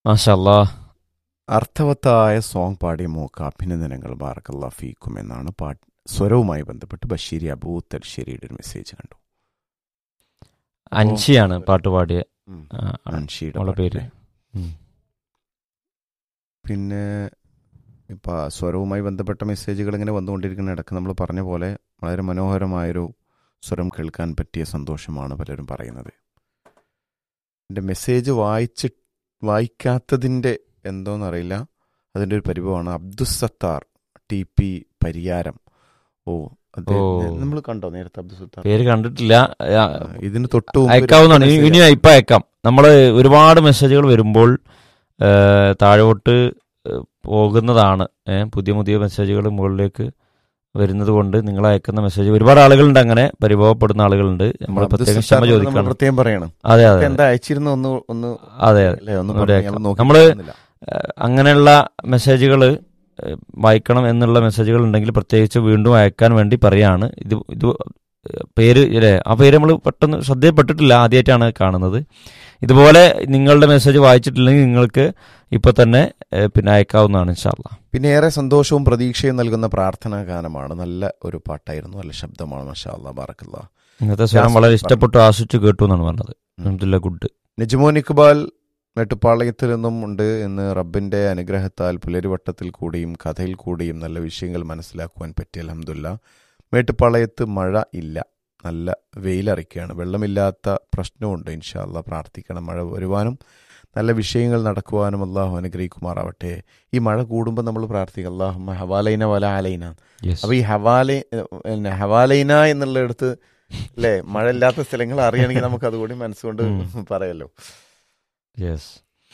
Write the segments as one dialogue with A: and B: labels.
A: മാഷല്ലാ
B: അർത്ഥവത്തായ സോങ് പാടിയ മോക്ക് അഭിനന്ദനങ്ങൾ ബാറക്കല്ലാ ഫീക്കും എന്നാണ് പാട്ട് സ്വരവുമായി ബന്ധപ്പെട്ട് ബഷീരി അബൂ തൽശ്ശേരിയുടെ ഒരു മെസ്സേജ് കണ്ടു
A: അൻഷിയാണ് പാട്ട് പാടിയ
B: ഉം.
A: ആ,
B: അൻഷിയുടെ
A: അവളുടെ പേര്
B: പാട്ടല്ലേ?
A: ഉം.
B: പിന്നെ ഇപ്പം സ്വരവുമായി ബന്ധപ്പെട്ട മെസ്സേജുകൾ ഇങ്ങനെ വന്നുകൊണ്ടിരിക്കുന്ന ഇടയ്ക്ക് നമ്മൾ പറഞ്ഞ പോലെ വളരെ മനോഹരമായൊരു സ്വരം കേൾക്കാൻ പറ്റിയ സന്തോഷമാണ് പലരും പറയുന്നത് എൻ്റെ മെസ്സേജ് വായിച്ച് വായിക്കാത്തതിൻ്റെ എന്തോന്നറിയില്ല അതിൻ്റെ ഒരു പരിഭവമാണ് അബ്ദുസത്താർ ടി പി പരിയാരം ഓ
A: ഓ.
B: നമ്മൾ കണ്ടോ നേരത്തെ അബ്ദുസത്താർ
A: പേര് കണ്ടിട്ടില്ല ആ,
B: ഇതിന് തൊട്ട് മുമ്പ് ഒരു
A: അയക്കാവുന്നതാണ്
B: message
A: ഇനി ഇപ്പൊ അയക്കാം നമ്മൾ ഒരുപാട് മെസ്സേജുകൾ വരുമ്പോൾ ഏ, താഴോട്ട് ഏ, പോകുന്നതാണ് ഏ, പുതിയ പുതിയ മെസ്സേജുകൾ മുകളിലേക്ക് വരുന്നത് കൊണ്ട് നിങ്ങൾ അയക്കുന്ന മെസ്സേജ് ഒരുപാട് ആളുകളുണ്ട് അങ്ങനെ പരിഭവപ്പെടുന്ന ആളുകളുണ്ട് നമ്മൾ പ്രത്യേകം
B: അബ്ദുസത്താർ
A: ക്ഷമ
B: നമ്മൾ
A: ചോദിക്കണം
B: പ്രത്യേകം പറയണം
A: അതെ അതെ
B: എന്താ അയച്ചിരുന്ന ഒന്ന് ഒന്ന്
A: അതെ അതെ
B: അല്ലേ ഒന്ന്
A: ഒന്ന്
B: പറഞ്ഞ്
A: കേൾക്കാം.
B: ഞാൻ നോക്കി
A: നമ്മള്
B: കാണുന്നില്ല.
A: ഏഹ് അങ്ങനെയുള്ള മെസ്സേജുകൾ വായിക്കണം എന്നുള്ള മെസ്സേജുകൾ ഉണ്ടെങ്കിൽ പ്രത്യേകിച്ച് വീണ്ടും അയക്കാൻ വേണ്ടി പറയാണ് ഇത് ഇത് പേര് ഇല്ലേ ആ പേര് നമ്മൾ പെട്ടെന്ന് ശ്രദ്ധയിൽപ്പെട്ടിട്ടില്ല ആദ്യമായിട്ടാണ് കാണുന്നത് ഇതുപോലെ നിങ്ങളുടെ മെസ്സേജ് വായിച്ചിട്ടില്ലെങ്കിൽ നിങ്ങൾക്ക് ഇപ്പൊ തന്നെ ഏഹ് പിന്നെ അയക്കാവുന്നതാണ് ഇൻഷാല്ല
B: പിന്നെ ഏറെ സന്തോഷവും പ്രതീക്ഷയും നൽകുന്ന പ്രാർത്ഥനാ ഗാനമാണ് നല്ല ഒരു പാട്ടായിരുന്നു നല്ല ശബ്ദമാണ് മഷാ അല്ലാ ബാറക്കല്ല
A: ഇന്നത്തെ സ്വരം
B: യാസിൻ
A: വളരെ
B: പറഞ്ഞു.
A: ഇഷ്ടപ്പെട്ടു ആസ്വദിച്ചു കേട്ടു എന്നാണ് പറഞ്ഞത് അൽഹംദുലില്ലാ ഗുഡ്
B: നജ്മോൻ ഇക്ബാൽ മേട്ടുപ്പാളയത്തിൽ നിന്നും ഉണ്ട് എന്ന് റബ്ബിന്റെ അനുഗ്രഹത്താൽ പുലരിവട്ടത്തിൽ കൂടിയും കഥയിൽ കൂടിയും നല്ല വിഷയങ്ങൾ മനസ്സിലാക്കുവാൻ പറ്റിയ അലഹമില്ല മേട്ടുപ്പാളയത്ത് മഴ ഇല്ല നല്ല വെയിലറിക്കുകയാണ് വെള്ളമില്ലാത്ത പ്രശ്നമുണ്ട് ഇൻഷാല്ല പ്രാർത്ഥിക്കണം മഴ വരുവാനും നല്ല വിഷയങ്ങൾ നടക്കുവാനും അള്ളാഹു അനുഗ്രഹിക്കുമാറാവട്ടെ ഈ മഴ കൂടുമ്പോൾ നമ്മൾ പ്രാർത്ഥിക്കും അള്ളാഹു ഹവാലൈന വല ആലൈന അപ്പൊ ഈ ഹവാലൈ പിന്നെ ഹവാലൈന എന്നുള്ളിടത്ത് അല്ലേ മഴ ഇല്ലാത്ത സ്ഥലങ്ങൾ അറിയണമെങ്കിൽ നമുക്ക് അതുകൂടി മനസ്സുകൊണ്ട്
A: ഉം.
B: പറയല്ലോ
A: യെസ്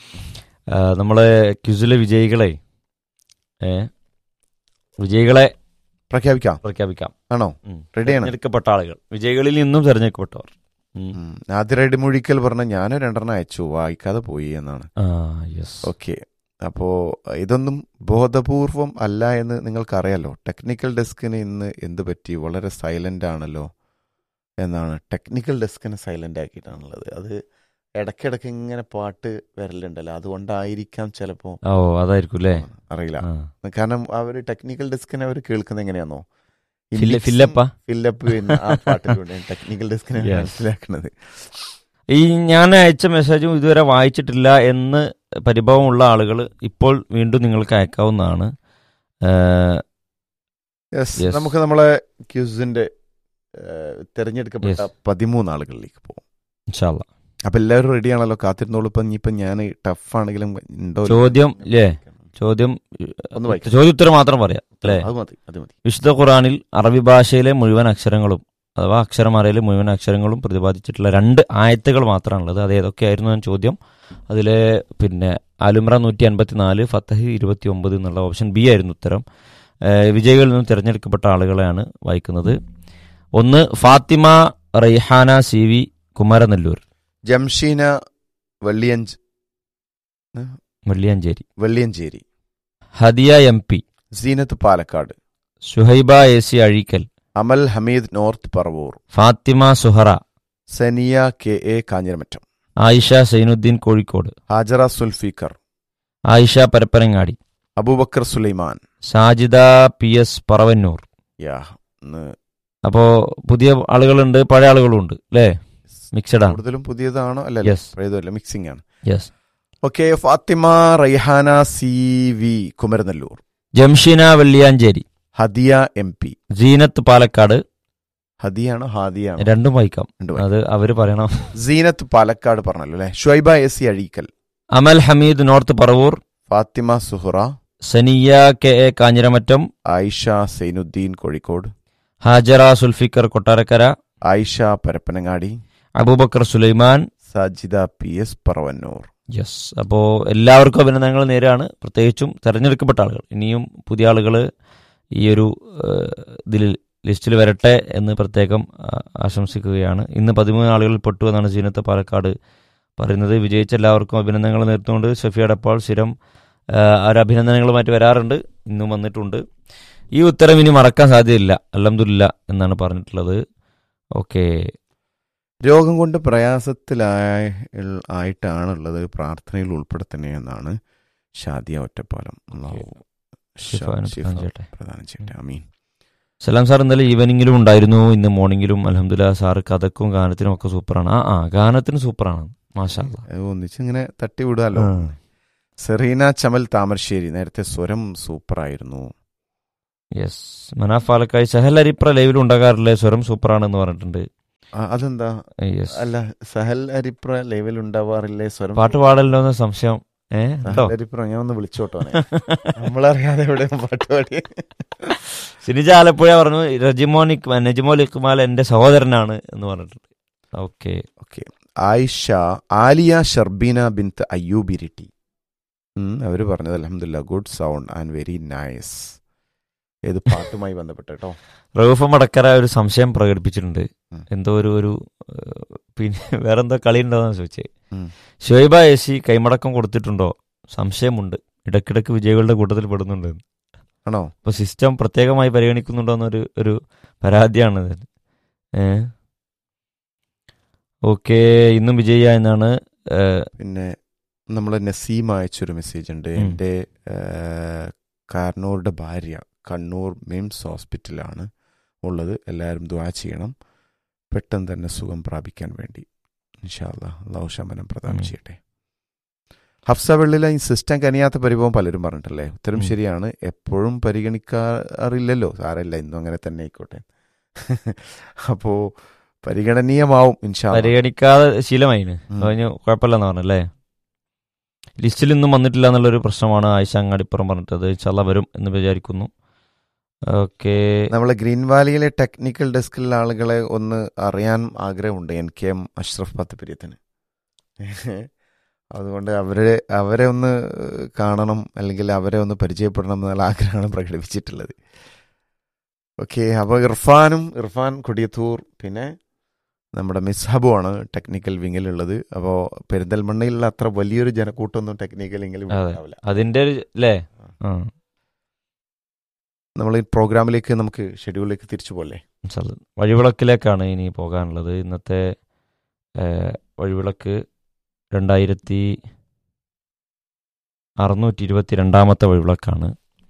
A: നമ്മളെ ക്യുസിലെ വിജയികളെ ഏ വിജയികളെ
B: പ്രഖ്യാപിക്കാം
A: പ്രഖ്യാപിക്കാം
B: ആണോ
A: ഉം.
B: റെഡിയാണ്
A: തിരഞ്ഞെടുക്കപ്പെട്ട ആളുകൾ വിജയികളിൽ നിന്നും തിരഞ്ഞെടുക്കപ്പെട്ടവർ ഉം.
B: ഉം. ആദ്യ റെഡി മൊഴിക്കൽ പറഞ്ഞ ഞാൻ രണ്ടെണ്ണം അയച്ചു വായിക്കാതെ പോയി എന്നാണ്
A: ആ യെസ്
B: ഓക്കെ അപ്പോ ഇതൊന്നും ബോധപൂർവം അല്ല എന്ന് നിങ്ങൾക്കറിയാലോ ടെക്നിക്കൽ ഡെസ്കിന് ഇന്ന് എന്ത് പറ്റി വളരെ സൈലന്റ് ആണല്ലോ എന്നാണ് ടെക്നിക്കൽ ഡെസ്കിനെ സൈലന്റ് ആക്കിയിട്ടാണുള്ളത് അത് ഇടയ്ക്കിടയ്ക്ക് ഇങ്ങനെ പാട്ട് വരലുണ്ടല്ലോ അതുകൊണ്ടായിരിക്കാം ചിലപ്പോ
A: ഓ അതായിരിക്കും അല്ലേ
B: അറിയില്ല
A: ആ.
B: കാരണം അവർ ടെക്നിക്കൽ ഡെസ്കിനെ അവർ കേൾക്കുന്നത് എങ്ങനെയാണോ ഈ
A: ഫില്ല-
B: mixing-
A: ഫില്ലപ്പാ
B: ഫില്ലപ്പ് പിന്നെ ആ പാട്ടിലൂടെ ടെക്നിക്കൽ ഡെസ്കിനെ
A: Yes.
B: മനസ്സിലാക്കുന്നത്
A: ഈ ഞാൻ അയച്ച മെസ്സേജും ഇതുവരെ വായിച്ചിട്ടില്ല എന്ന് പരിഭവമുള്ള ആളുകൾ ഇപ്പോൾ വീണ്ടും നിങ്ങൾക്ക് അയക്കാവുന്നതാണ് ഏ,
B: യെസ്
A: Yes.
B: നമുക്ക് നമ്മളെ ക്യൂസിന്റെ തെരഞ്ഞെടുക്കപ്പെട്ട
A: Yes.
B: പതിമൂന്ന് ആളുകളിലേക്ക് പോകും
A: ഇൻഷാല്ലാ
B: അപ്പൊ എല്ലാവരും റെഡിയാണല്ലോ കാത്തിരുന്നോളൂ ഇപ്പൊ ഇനിയിപ്പൊ ഞാൻ ടഫ് ആണെങ്കിലും ഉണ്ടോ ഇല്ലയോ?
A: ചോദ്യം ഇല്ലേ? ചോദ്യം
B: ഒന്ന് വായിക്കാം.
A: ചോദ്യോത്തരം മാത്രം പറയാം അല്ലേ
B: അത് മതി അത് മതി
A: വിശുദ്ധ ഖുറാനിൽ അറബി ഭാഷയിലെ മുഴുവൻ അക്ഷരങ്ങളും അഥവാ അക്ഷരമാലയിലെ മുഴുവൻ അക്ഷരങ്ങളും പ്രതിപാദിച്ചിട്ടുള്ള രണ്ട് ആയത്തുകൾ മാത്രമാണുള്ളത് അത് ഏതൊക്കെയായിരുന്നു ഞാൻ ചോദ്യം അതിലെ പിന്നെ ആലുമ്ര നൂറ്റി അൻപത്തി നാല് ഫത്തഹ് ഇരുപത്തി ഒമ്പത് എന്നുള്ള ഓപ്ഷൻ ബി ആയിരുന്നു ഉത്തരം ഏഹ് വിജയികളിൽ നിന്നും തിരഞ്ഞെടുക്കപ്പെട്ട ആളുകളെയാണ് വായിക്കുന്നത് ഒന്ന് ഫാത്തിമ റൈഹാന സി വി കുമാരനെല്ലൂർ
B: ജംഷീന വെള്ളിയഞ്ച്
A: Velliyancheri
B: Velliyancheri
A: Hadiya M P
B: Seenath Palakkad
A: Shuhaiba A C Azhikkal
B: Amal Hameed North Paravur
A: Fathima Suhara
B: Saniya K A Kanjiramattam
A: Ayisha Zainuddin Kozhikode
B: Hajara Zulfiqar
A: Ayisha Parappanangadi
B: Abubakar Sulaiman
A: Sajida P S Paravannur
B: യാ ഇന്ന്
A: അപ്പോ പുതിയ ആളുകളുണ്ട് പഴയ ആളുകളും ഉണ്ട് അല്ലേ മിക്സഡ് ആണ്
B: കൂടുതലും പുതിയതാണോ അല്ല
A: Yes.
B: പഴയതല്ല മിക്സിംഗ് ആണ്
A: yes
B: okay Fathima Raihana C V Kumaranellur
A: Jamsheena Velliyancheri
B: Hadiya M P
A: Seenath Palakkad
B: ഹദിയാണോ ഹാദിയാണോ
A: രണ്ടും വായിക്കാം
B: രണ്ടും വായിക്കാം.
A: അത് അവര് പറയണം
B: സീനത്ത് പാലക്കാട് പറഞ്ഞല്ലോ അല്ലെ Shuaiba A C Azhikkal
A: Amal Hameed North Paravur
B: Fathima Suhara
A: Saniya K A Kanjiramattam
B: Ayisha Zainuddin Kozhikode
A: Hajara Zulfikar Kottarakkara
B: Ayisha Parappanangadi
A: Abubakar Sulaiman
B: Sajida P S Paravannur
A: yes അപ്പോൾ എല്ലാവർക്കും അഭിനന്ദനങ്ങൾ നേരാണ് പ്രത്യേകിച്ചും തെരഞ്ഞെടുക്കപ്പെട്ട ആളുകൾ ഇനിയും പുതിയ ആളുകൾ ഈ ഒരു ഇതിൽ ലിസ്റ്റിൽ വരട്ടെ എന്ന് പ്രത്യേകം ആ, ആശംസിക്കുകയാണ് ഇന്ന് പതിമൂന്ന് ആളുകൾ പെട്ടു എന്നാണ് സീനത്ത് പാലക്കാട് പറയുന്നത് വിജയിച്ച എല്ലാവർക്കും അഭിനന്ദനങ്ങൾ നേർത്തുകൊണ്ട് ഷഫി അടപ്പാൾ സ്ഥിരം ആ, ഒരു അഭിനന്ദനങ്ങളുമായിട്ട് വരാറുണ്ട് ഇന്നും വന്നിട്ടുണ്ട് ഈ ഉത്തരം ഇനി മറക്കാൻ സാധ്യതയില്ല അലഹമില്ല എന്നാണ് പറഞ്ഞിട്ടുള്ളത് ഓക്കെ
B: രോഗം കൊണ്ട് പ്രയാസത്തിലായ ആയിട്ടാണുള്ളത് പ്രാർത്ഥനയിൽ ഉൾപ്പെടുത്തണേ എന്നാണ് ഷാദിയ ഒറ്റപ്പാലം അള്ളാഹു
A: ശിഫ
B: ശിഫ
A: അനുഗ്രഹം ചെയ്യട്ടെ.
B: പ്രദാനം ചെയ്യട്ടെ അമീൻ
A: സലാം സാർ ഇന്നലെ ഈവനിങ്ങിലും ഉണ്ടായിരുന്നു ഇന്ന് മോർണിംഗിലും അലഹമുല്ല സാർ കഥക്കും ഗാനത്തിനും ഒക്കെ സൂപ്പറാണ് ആ ആ ഗാനത്തിന് സൂപ്പറാണ് മാഷാ അല്ലാ.
B: അത് ഒന്നിച്ചിങ്ങനെ തട്ടി വിടാലോ
A: ആ.
B: സെറീന ചമൽ താമരശ്ശേരി നേരത്തെ സ്വരം സൂപ്പറായിരുന്നു
A: യെസ് മനാഫ് ആലക്കായി സഹൽ അരിപ്ര ലൈവിൽ ഉണ്ടാകാറില്ലേ സ്വരം സൂപ്പറാണെന്ന് പറഞ്ഞിട്ടുണ്ട്
B: ആ, അതെന്താ
A: യെസ്
B: അല്ല സഹൽ അരിപ്ര ലൈവിൽ ഉണ്ടാവാറില്ലേ സ്വരം
A: പാട്ട് പാടല്ലോ എന്ന് സംശയം ഏ ഉണ്ടോ?
B: സഹൽ അരിപ്ര ഞാൻ ഒന്ന് വിളിച്ചോട്ടോ നമ്മളറിയാതെ എവിടെ പാട്ട് പാടി
A: സിനിജ ആലപ്പുഴ പറഞ്ഞു റജിമോൻ ഇക് നജിമോൽ ഇക്മാൽ എന്റെ സഹോദരനാണ് എന്ന് പറഞ്ഞിട്ടുണ്ട് ഓക്കെ
B: ഓക്കെ ആയിഷ ആലിയ ഷർബീന ബിൻത്ത് അയ്യൂബിരിട്ടി അവർ പറഞ്ഞത് അലഹമില്ല good sound and very nice ഏത് പാട്ടുമായി ബന്ധപ്പെട്ട് കേട്ടോ
A: റൌഫ മടക്കര ഒരു സംശയം പ്രകടിപ്പിച്ചിട്ടുണ്ട്
B: ഉം.
A: എന്തോ ഒരു ഒരു ഏഹ്, പിന്നെ വേറെന്തോ കളി ഉണ്ടോന്ന് ചോദിച്ചേ
B: ഉം.
A: ഷുഹൈബ എസി കൈമടക്കം കൊടുത്തിട്ടുണ്ടോ സംശയമുണ്ട് ഇടയ്ക്കിടയ്ക്ക് വിജയികളുടെ കൂട്ടത്തിൽ പെടുന്നുണ്ട്
B: ആണോ
A: അപ്പൊ സിസ്റ്റം പ്രത്യേകമായി പരിഗണിക്കുന്നുണ്ടോ എന്നൊരു ഒരു പരാതിയാണ് ഇത്. ഏ ഓക്കെ ഇന്നും വിജയ എന്നാണ് ഏഹ്,
B: പിന്നെ നമ്മൾ നസീം അയച്ചൊരു മെസ്സേജ് ഉണ്ട്
A: ഉം.
B: എൻ്റെ കാർണൂറുടെ ഭാര്യ കണ്ണൂർ മിംസ് ഹോസ്പിറ്റലാണ് ഉള്ളത് എല്ലാവരും ദ്വാ ചെയ്യണം പെട്ടെന്ന് തന്നെ സുഖം പ്രാപിക്കാൻ വേണ്ടി ഇൻഷാല്ല അള്ളാഹു ശമനം പ്രദാനം
A: ഉം.
B: ചെയ്യട്ടെ ഹഫ്സ വെള്ളിലെ ഈ സിസ്റ്റം കനിയാത്ത പരിഭവം പലരും പറഞ്ഞിട്ടല്ലേ ഉത്തരം
A: ഉം.
B: ശരിയാണ് എപ്പോഴും പരിഗണിക്കാറില്ലല്ലോ സാരല്ല ഇന്നും അങ്ങനെ തന്നെ ആയിക്കോട്ടെ അപ്പോ പരിഗണനീയമാവും ഇൻഷാ അല്ലാ.
A: പരിഗണിക്കാതെ ശീലമായിന്
B: ഉം.
A: അതിന് കുഴപ്പമില്ലെന്ന് പറഞ്ഞല്ലേ ലിസ്റ്റിൽ ഇന്നും വന്നിട്ടില്ല എന്നുള്ളൊരു പ്രശ്നമാണ് ആയിഷ അങ്ങാടിപ്പുറം പറഞ്ഞിട്ടത് ഇൻഷാല്ല വരും എന്ന് വിചാരിക്കുന്നു ഓക്കെ
B: നമ്മളെ ഗ്രീൻ വാലിയിലെ ടെക്നിക്കൽ ഡെസ്കിലെ ആളുകളെ ഒന്ന് അറിയാൻ ആഗ്രഹമുണ്ട് എൻ കെ എം അഷ്റഫ് പത്തുപിര്യത്തിന് അതുകൊണ്ട് അവരെ അവരെ ഒന്ന് കാണണം അല്ലെങ്കിൽ അവരെ ഒന്ന് പരിചയപ്പെടണം എന്നുള്ള ആഗ്രഹമാണ് പ്രകടിപ്പിച്ചിട്ടുള്ളത് ഓക്കെ അപ്പോൾ ഇർഫാനും ഇർഫാൻ കൊടിയത്തൂർ പിന്നെ നമ്മുടെ മിസ്ഹബുമാണ് ടെക്നിക്കൽ വിങ്ങിലുള്ളത് അപ്പോൾ പെരിന്തൽമണ്ണയിലുള്ള അത്ര വലിയൊരു ജനക്കൂട്ടമൊന്നും ടെക്നിക്കൽ വിങ്ങിൽ ഇവിടെ
A: അതെ.
B: ഉണ്ടാവില്ല
A: അതിന്റെ ഒരു അല്ലേ ആ
B: നമ്മൾ ഈ പ്രോഗ്രാമിലേക്ക് നമുക്ക് ഷെഡ്യൂളിലേക്ക് തിരിച്ചു പോലെ
A: ഇൻഷാല്ലാ. വഴിവിളക്കിലേക്കാണ് ഇനി പോകാനുള്ളത് ഇന്നത്തെ ഏഹ്, വഴിവിളക്ക് രണ്ടായിരത്തി അറുന്നൂറ്റി ഇരുപത്തി രണ്ടാമത്തെ വഴിവിളക്കാണ്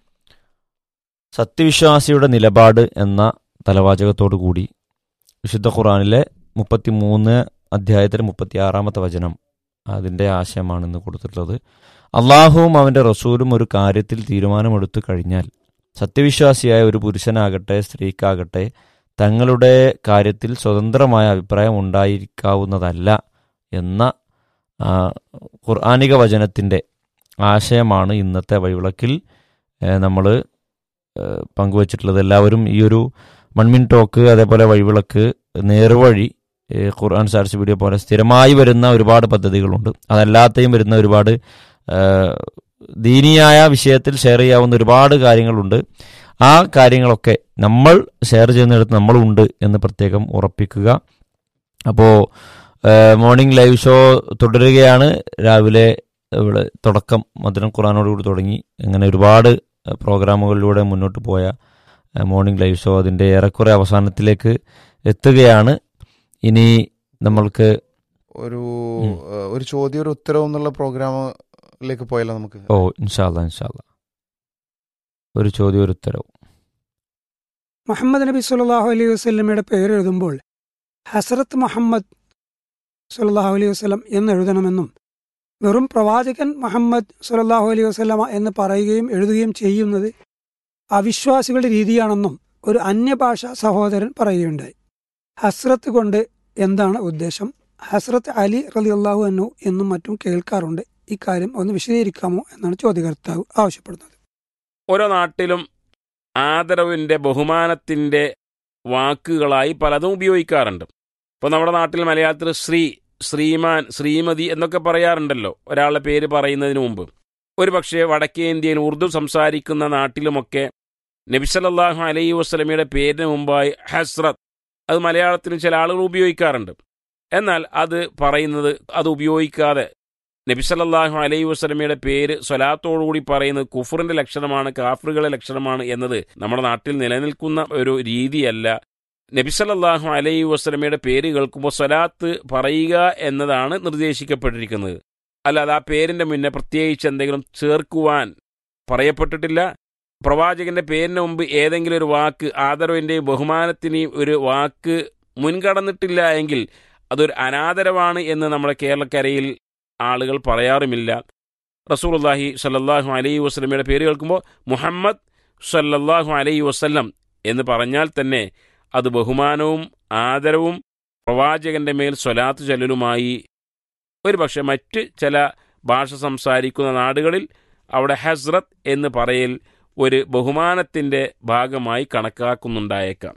A: സത്യവിശ്വാസിയുടെ നിലപാട് എന്ന തലവാചകത്തോടു കൂടി വിശുദ്ധ ഖുറാനിലെ മുപ്പത്തി മൂന്ന് അധ്യായത്തിലെ മുപ്പത്തി ആറാമത്തെ വചനം അതിൻ്റെ ആശയമാണ് ഇന്ന് കൊടുത്തിട്ടുള്ളത് അള്ളാഹുവും അവൻ്റെ റസൂലും ഒരു കാര്യത്തിൽ തീരുമാനമെടുത്തു കഴിഞ്ഞാൽ സത്യവിശ്വാസിയായ ഒരു പുരുഷനാകട്ടെ സ്ത്രീക്കാകട്ടെ തങ്ങളുടെ കാര്യത്തിൽ സ്വതന്ത്രമായ അഭിപ്രായം ഉണ്ടായിരിക്കാവുന്നതല്ല എന്ന ആ, ഖുർആാനിക വചനത്തിൻ്റെ ആശയമാണ് ഇന്നത്തെ വഴിവിളക്കിൽ നമ്മൾ പങ്കുവച്ചിട്ടുള്ളത് എല്ലാവരും ഈ ഒരു മൺമിൻ ടോക്ക് അതേപോലെ വഴിവിളക്ക് നേർവഴി ഏ, ഖുർആൻ സാർസ് വീഡിയോ പോലെ സ്ഥിരമായി വരുന്ന ഒരുപാട് പദ്ധതികളുണ്ട് അതല്ലാതെയും വരുന്ന ഒരുപാട് ആ, ദീനിയായ വിഷയത്തിൽ ഷെയർ ചെയ്യാവുന്ന ഒരുപാട് കാര്യങ്ങളുണ്ട് ആ കാര്യങ്ങളൊക്കെ നമ്മൾ ഷെയർ ചെയ്യുന്നിടത്ത് നമ്മളുണ്ട് എന്ന് പ്രത്യേകം ഉറപ്പിക്കുക അപ്പോൾ മോർണിംഗ് ലൈവ് ഷോ തുടരുകയാണ് രാവിലെ ഇവിടെ തുടക്കം മധുരം ഖുറാനോടുകൂടി തുടങ്ങി അങ്ങനെ ഒരുപാട് ഏഹ്, പ്രോഗ്രാമുകളിലൂടെ മുന്നോട്ട് പോയ ഏഹ്, മോർണിംഗ് ലൈവ് ഷോ അതിൻ്റെ ഏറെക്കുറെ അവസാനത്തിലേക്ക് എത്തുകയാണ് ഇനി നമ്മൾക്ക്
B: ഒരു
A: ഉം.
B: ഏഹ്, ഒരു ചോദ്യം ഒരു ഉത്തരവും എന്നുള്ള പ്രോഗ്രാമിലേക്ക് പോയാലോ നമുക്ക്
A: ഓ ഇൻഷാല്ല ഇൻഷാല്ല ഒരു ചോദ്യം ഒരു ഉത്തരവും
C: മുഹമ്മദ് നബി സുല്ലാഹു അലൈഹി വസ്ലമയുടെ പേര് എഴുതുമ്പോൾ ഹസരത്ത് മുഹമ്മദ് സുല്ലാഹു അലൈഹി വസ്ലം എന്ന് എഴുതണമെന്നും വെറും പ്രവാചകൻ മുഹമ്മദ് സുല്ലാഹു അലൈഹി വസ്ലമ എന്ന് പറയുകയും എഴുതുകയും ചെയ്യുന്നത് അവിശ്വാസികളുടെ രീതിയാണെന്നും ഒരു അന്യഭാഷ സഹോദരൻ പറയുകയുണ്ടായി ഹസ്രത്ത് കൊണ്ട് എന്താണ് ഉദ്ദേശം ഹസ്രത്ത് അലി റലി അള്ളാഹു അന്നു എന്നും മറ്റും കേൾക്കാറുണ്ട് ഇക്കാര്യം ഒന്ന് വിശദീകരിക്കാമോ എന്നാണ് ചോദ്യകർത്താവ് ആവശ്യപ്പെടുന്നത്
D: ഓരോ നാട്ടിലും ആദരവിൻ്റെ ബഹുമാനത്തിൻ്റെ വാക്കുകളായി പലതും ഉപയോഗിക്കാറുണ്ട് ഇപ്പോൾ നമ്മുടെ നാട്ടിൽ മലയാളത്തിൽ ശ്രീ ശ്രീമാൻ ശ്രീമതി എന്നൊക്കെ പറയാറുണ്ടല്ലോ ഒരാളുടെ പേര് പറയുന്നതിന് മുമ്പ് ഒരു പക്ഷേ വടക്കേ ഇന്ത്യയിൽ ഉറുദു സംസാരിക്കുന്ന നാട്ടിലുമൊക്കെ നബിസലല്ലാഹു അലൈഹി വസ്ലമയുടെ പേരിന് മുമ്പായി ഹസ്രത്ത് അത് മലയാളത്തിൽ ചില ആളുകൾ ഉപയോഗിക്കാറുണ്ട് എന്നാൽ അത് പറയുന്നത് അത് ഉപയോഗിക്കാതെ നബിസലല്ലാഹു അലൈഹി വസ്ലമയുടെ പേര് സ്വലാത്തോടുകൂടി പറയുന്നത് കുഫറിന്റെ ലക്ഷണമാണ് കാഫറുകളുടെ ലക്ഷണമാണ് എന്നത് നമ്മുടെ നാട്ടിൽ നിലനിൽക്കുന്ന ഒരു രീതിയല്ല നബിസല്ലാഹു അലൈ വസ്ലമയുടെ പേര് കേൾക്കുമ്പോൾ സ്വലാത്ത് പറയുക എന്നതാണ് നിർദ്ദേശിക്കപ്പെട്ടിരിക്കുന്നത് അല്ലാതെ ആ പേരിൻ്റെ മുന്നേ പ്രത്യേകിച്ച് എന്തെങ്കിലും ചേർക്കുവാൻ പറയപ്പെട്ടിട്ടില്ല പ്രവാചകന്റെ പേരിന് മുമ്പ് ഏതെങ്കിലും ഒരു വാക്ക് ആദരവിൻ്റെയും ബഹുമാനത്തിനെയും ഒരു വാക്ക് മുൻകടന്നിട്ടില്ല എങ്കിൽ അതൊരു അനാദരവാണ് എന്ന് നമ്മുടെ കേരളക്കരയിൽ ആളുകൾ പറയാറുമില്ല റസൂലുള്ളാഹി സല്ലല്ലാഹു അലൈഹി വസ്ലമയുടെ പേര് കേൾക്കുമ്പോൾ മുഹമ്മദ് സല്ലല്ലാഹു അലൈഹി വസല്ലം എന്ന് പറഞ്ഞാൽ തന്നെ അത് ബഹുമാനവും ആദരവും പ്രവാചകന്റെ മേൽ സ്വലാത്ത് ചൊല്ലലുമായി ഒരുപക്ഷെ മറ്റ് ചില ഭാഷ സംസാരിക്കുന്ന നാടുകളിൽ അവിടെ ഹസ്രത്ത് എന്ന് പറയൽ ഒരു ബഹുമാനത്തിന്റെ ഭാഗമായി കണക്കാക്കുന്നുണ്ടായേക്കാം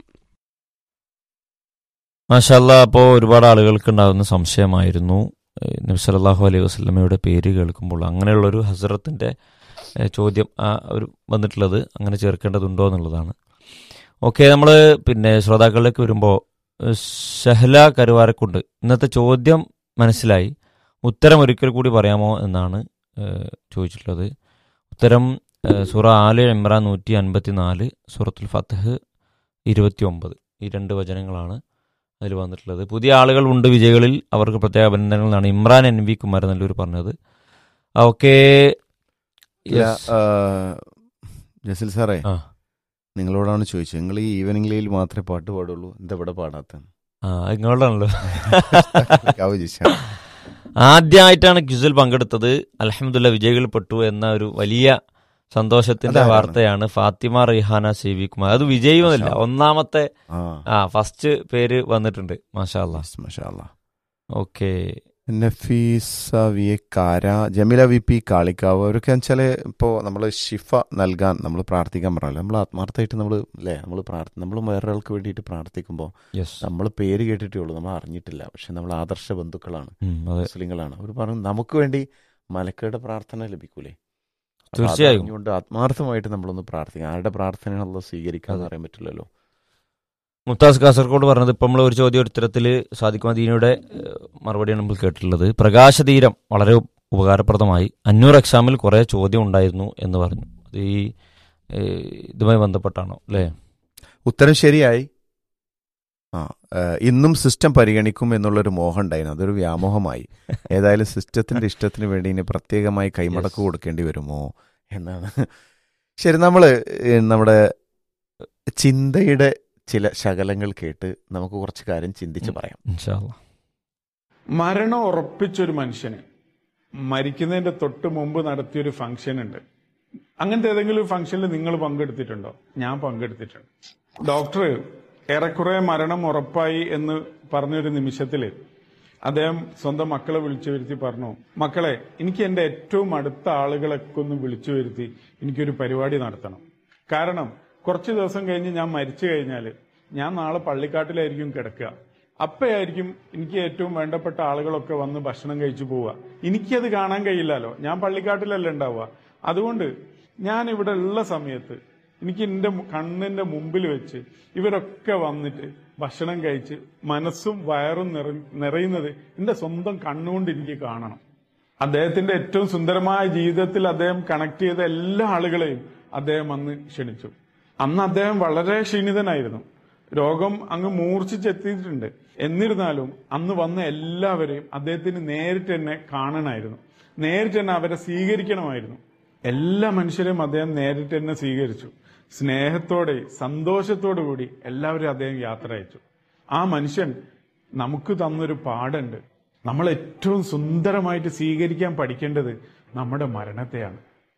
A: മാഷല്ല അപ്പോൾ ഒരുപാട് ആളുകൾക്ക് ഉണ്ടാകുന്ന സംശയമായിരുന്നു ഏഹ് നബി സല്ലല്ലാഹു അലൈഹി വസല്ലമയുടെ പേര് കേൾക്കുമ്പോൾ അങ്ങനെയുള്ളൊരു ഹസ്രത്തിൻ്റെ ഏഹ് ചോദ്യം ആ ഒരു വന്നിട്ടുള്ളത് അങ്ങനെ ചേർക്കേണ്ടതുണ്ടോ എന്നുള്ളതാണ് ഓക്കെ നമ്മൾ പിന്നെ ശ്രോതാക്കളിലേക്ക് വരുമ്പോൾ ഏഹ് ഷഹല കരുവാരക്കുണ്ട് ഇന്നത്തെ ചോദ്യം മനസ്സിലായി ഉത്തരം ഒരിക്കൽ കൂടി പറയാമോ എന്നാണ് ഏഹ് ചോദിച്ചിട്ടുള്ളത് ഉത്തരം ഏഹ് സൂറ ആല് ഇമ്രാൻ നൂറ്റി അൻപത്തി നാല് സൂറത്തുൽ ഫത്തഹ് ഇരുപത്തി ഒമ്പത് ഈ രണ്ട് വചനങ്ങളാണ് അതിൽ വന്നിട്ടുള്ളത് പുതിയ ആളുകൾ ഉണ്ട് വിജയികളിൽ അവർക്ക് പ്രത്യേക അഭിനന്ദനങ്ങളാണ് ഇമ്രാൻ എൻ വി കുമാരനല്ലൂർ പറഞ്ഞത് ഓക്കെ
B: ഇല്ല, ആ, ജസീൽ സാറേ
A: ആ.
B: നിങ്ങളോടാണ് ചോദിച്ചത് നിങ്ങൾ ഈ ഈവനിംഗിൽ മാത്രമേ പാട്ട് പാടുള്ളൂ എന്താ ഇവിടെ പാടാത്ത
A: ആ നിങ്ങളോടാണല്ലോ
B: ചോദിച്ചാണ്
A: ആദ്യമായിട്ടാണ് ക്യുസിൽ പങ്കെടുത്തത് അലഹമുല്ല വിജയികൾ പെട്ടു എന്ന ഒരു വലിയ സന്തോഷത്തിന്റെ
B: അതാരാണ്?
A: വാർത്തയാണ് ഫാത്തിമ റിഹാന സി വി കുമാർ അത് വിജയുമല്ല
B: മാഷാ.
A: ഒന്നാമത്തെ
B: ആ
A: ആ ഫസ്റ്റ് പേര് വന്നിട്ടുണ്ട് മാഷാ അല്ലാ
B: മാഷാ അല്ലാ.
A: Okay
B: Nafeesa V A Kara Jameela V P Kalikavu അവരൊക്കെ വെച്ചാൽ ഇപ്പോൾ നമ്മൾ ഷിഫ നൽകാൻ നമ്മൾ പ്രാർത്ഥിക്കാൻ പറഞ്ഞല്ലോ നമ്മൾ ആത്മാർത്ഥമായിട്ട് നമ്മൾ അല്ലേ നമ്മൾ പ്രാർത്ഥി നമ്മൾ വേറൊരാൾക്ക് വേണ്ടിയിട്ട് പ്രാർത്ഥിക്കുമ്പോൾ
A: യെസ്
B: നമ്മൾ പേര് കേട്ടിട്ടേ ഉള്ളൂ നമ്മൾ അറിഞ്ഞിട്ടില്ല പക്ഷെ നമ്മൾ ആദർശ ബന്ധുക്കളാണ്
A: അതെ
B: മുസ്ലിങ്ങളാണ് അവർ പറഞ്ഞു നമുക്ക് വേണ്ടി മലക്കയുടെ പ്രാർത്ഥന ലഭിക്കൂലേ അപ്പൊ
A: തീർച്ചയായും.
B: അതറിഞ്ഞുകൊണ്ട് ആത്മാർത്ഥമായിട്ട് നമ്മളൊന്ന് പ്രാർത്ഥിക്കാം ആരുടെ പ്രാർത്ഥനയാണ് അല്ല സ്വീകരിക്കാന്ന്
A: അതെ.
B: പറയാൻ പറ്റില്ലല്ലോ
A: മുത്താസ് കാസർഗോഡ് പറഞ്ഞത് ഇപ്പം നമ്മൾ ഒരു ചോദ്യം ഉത്തരത്തിൽ സാദിഖ് മദീനയുടെ ഏഹ്, മറുപടിയാണ് നമ്മൾ കേട്ടിട്ടുള്ളത് പ്രകാശതീരം വളരെ ഉപകാരപ്രദമായി അഞ്ഞൂറ് എക്സാമിൽ കുറേ ചോദ്യം ഉണ്ടായിരുന്നു എന്ന് പറഞ്ഞു അത് ഈ ഏഹ്, ഇതുമായി ബന്ധപ്പെട്ടാണോ അല്ലേ
B: ഉത്തരം ശരിയായി ആ ഏഹ്, ഇന്നും സിസ്റ്റം പരിഗണിക്കും എന്നുള്ളൊരു മോഹം ഉണ്ടായിരുന്നു അതൊരു വ്യാമോഹമായി ഏതായാലും സിസ്റ്റത്തിന്റെ ഇഷ്ടത്തിന് വേണ്ടി ഇനി പ്രത്യേകമായി കൈമടക്ക്
A: Yes.
B: കൊടുക്കേണ്ടി വരുമോ എന്നാണ് ശരി നമ്മൾ നമ്മുടെ ചിന്തയുടെ ചില ശകലങ്ങൾ കേട്ട് നമുക്ക് കുറച്ച് കാര്യം ചിന്തിച്ച്
A: ഉം.
B: പറയാം
A: ഇൻഷാ അല്ലാ.
E: മരണം ഉറപ്പിച്ചൊരു മനുഷ്യന് മരിക്കുന്നതിന്റെ തൊട്ട് മുമ്പ് നടത്തിയൊരു ഫംഗ്ഷൻ ഉണ്ട് അങ്ങനത്തെ ഏതെങ്കിലും ഒരു ഫംഗ്ഷനിൽ നിങ്ങൾ പങ്കെടുത്തിട്ടുണ്ടോ ഞാൻ പങ്കെടുത്തിട്ടുണ്ട് ഡോക്ടർ ഏറെക്കുറെ മരണം ഉറപ്പായി എന്ന് പറഞ്ഞൊരു നിമിഷത്തില് അദ്ദേഹം സ്വന്തം മക്കളെ വിളിച്ചു വരുത്തി പറഞ്ഞു മക്കളെ എനിക്ക് എന്റെ ഏറ്റവും അടുത്ത ആളുകളൊക്കെ ഒന്ന് വിളിച്ചു വരുത്തി എനിക്കൊരു പരിപാടി നടത്തണം കാരണം കുറച്ച് ദിവസം കഴിഞ്ഞ് ഞാൻ മരിച്ചു കഴിഞ്ഞാൽ ഞാൻ നാളെ പള്ളിക്കാട്ടിലായിരിക്കും കിടക്കുക അപ്പോഴായിരിക്കും എനിക്ക് ഏറ്റവും വേണ്ടപ്പെട്ട ആളുകളൊക്കെ വന്ന് ഭക്ഷണം കഴിച്ചു പോവുക എനിക്കത് കാണാൻ കഴിയില്ലല്ലോ ഞാൻ പള്ളിക്കാട്ടിലല്ല ഉണ്ടാവുക അതുകൊണ്ട് ഞാൻ ഇവിടെ ഉള്ള സമയത്ത് എനിക്ക് എൻ്റെ മു- കണ്ണിന്റെ മുമ്പിൽ വെച്ച് ഇവരൊക്കെ വന്നിട്ട് ഭക്ഷണം കഴിച്ച് മനസ്സും വയറും നിറ നിറയുന്നത് എൻ്റെ സ്വന്തം കണ്ണുകൊണ്ട് എനിക്ക് കാണണം അദ്ദേഹത്തിന്റെ ഏറ്റവും സുന്ദരമായ ജീവിതത്തിൽ അദ്ദേഹം കണക്ട് ചെയ്ത എല്ലാ ആളുകളെയും അദ്ദേഹം അന്ന് ക്ഷണിച്ചു അന്ന് അദ്ദേഹം വളരെ ക്ഷീണിതനായിരുന്നു രോഗം അങ്ങ് മൂർച്ഛിച്ചെത്തിയിട്ടുണ്ട് എന്നിരുന്നാലും അന്ന് വന്ന എല്ലാവരെയും അദ്ദേഹത്തിന് നേരിട്ട് തന്നെ കാണണമായിരുന്നു നേരിട്ട് തന്നെ അവരെ സ്വീകരിക്കണമായിരുന്നു എല്ലാ മനുഷ്യരെയും അദ്ദേഹം നേരിട്ട് തന്നെ സ്വീകരിച്ചു സ്നേഹത്തോടെ സന്തോഷത്തോടു കൂടി എല്ലാവരും അദ്ദേഹം യാത്ര അയച്ചു ആ മനുഷ്യൻ നമുക്ക് തന്നൊരു പാടുണ്ട് നമ്മൾ ഏറ്റവും സുന്ദരമായിട്ട് സ്വീകരിക്കാൻ പഠിക്കേണ്ടത് നമ്മുടെ മരണത്തെയാണ്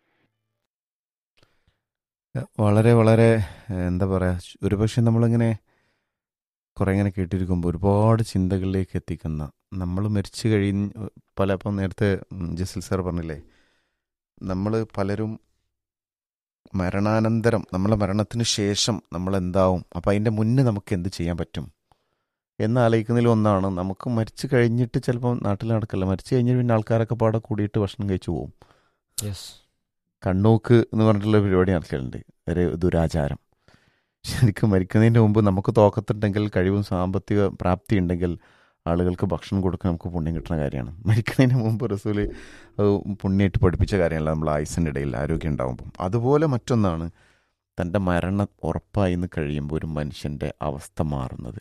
B: വളരെ വളരെ ഏഹ്, എന്താ പറയാ ഒരുപക്ഷെ നമ്മളിങ്ങനെ കുറെ ഇങ്ങനെ കേട്ടിരിക്കുമ്പോൾ ഒരുപാട് ചിന്തകളിലേക്ക് എത്തിക്കുന്ന നമ്മൾ മരിച്ചു കഴിഞ്ഞ് പല ഇപ്പം നേരത്തെ ഉം, ജസിൽ സാർ പറഞ്ഞില്ലേ നമ്മൾ പലരും മരണാനന്തരം നമ്മളെ മരണത്തിന് ശേഷം നമ്മൾ എന്താവും അപ്പം അതിൻ്റെ മുന്നേ നമുക്ക് എന്ത് ചെയ്യാൻ പറ്റും എന്ന് ആലോചിക്കുന്നതിൽ ഒന്നാണ് നമുക്ക് മരിച്ചു കഴിഞ്ഞിട്ട് ചിലപ്പോൾ നാട്ടിൽ നടക്കില്ല മരിച്ചു കഴിഞ്ഞിട്ട് പിന്നെ ആൾക്കാരൊക്കെ പാടെ കൂടിയിട്ട് ഭക്ഷണം കഴിച്ചു പോകും കണ്ണൂക്ക് എന്ന് പറഞ്ഞിട്ടുള്ള ഒരു പരിപാടി നടക്കലുണ്ട് ഒരു ദുരാചാരം ശരിക്കും മരിക്കുന്നതിന് മുമ്പ് നമുക്ക് തോക്കത്തുണ്ടെങ്കിൽ കഴിവും സാമ്പത്തിക പ്രാപ്തി ഉണ്ടെങ്കിൽ ആളുകൾക്ക് ഭക്ഷണം കൊടുക്കാൻ നമുക്ക് പുണ്യം കിട്ടുന്ന കാര്യമാണ് മരിക്കുന്നതിന് മുമ്പ് റസൂല് അത് പുണ്യമായിട്ട് പഠിപ്പിച്ച കാര്യമല്ല നമ്മൾ ആയുസിൻ്റെ ഇടയിൽ ആരോഗ്യം ഉണ്ടാകുമ്പം അതുപോലെ മറ്റൊന്നാണ് തൻ്റെ മരണം ഉറപ്പായി എന്ന് കഴിയുമ്പോൾ ഒരു മനുഷ്യൻ്റെ അവസ്ഥ മാറുന്നത്